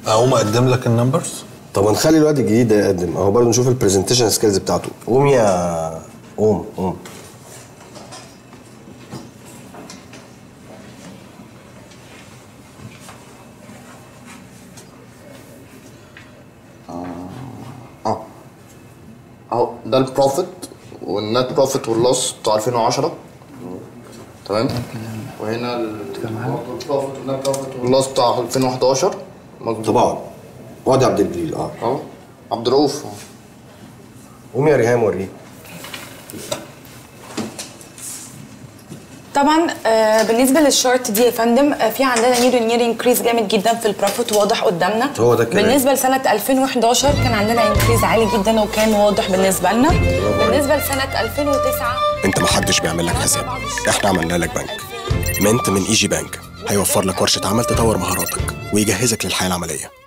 اقوم اقدم لك النمبرز طب ما نخلي الواد الجديد ده يقدم اهو برضه نشوف البرزنتيشن سكيلز بتاعته قوم يا قوم قوم اهو ده البروفيت والنت بروفيت واللوس بتاع 2010 تمام وهنا البروفيت والنت بروفيت واللوس بتاع 2011 مظبوط طب اقعد اقعد يا عبد الجليل اه اهو عبد الرؤوف قوم يا ريهام وريه طبعا آه، بالنسبه للشارت دي يا فندم آه، في عندنا نير نير انكريز جامد جدا في البروفيت واضح قدامنا هو ده الكلام. بالنسبه لسنه 2011 كان عندنا انكريز عالي جدا وكان واضح بالنسبه لنا بالنسبه لسنه 2009 انت محدش بيعمل لك حساب احنا عملنا لك بنك منت من ايجي بانك هيوفر لك ورشة عمل تطور مهاراتك ويجهزك للحياة العملية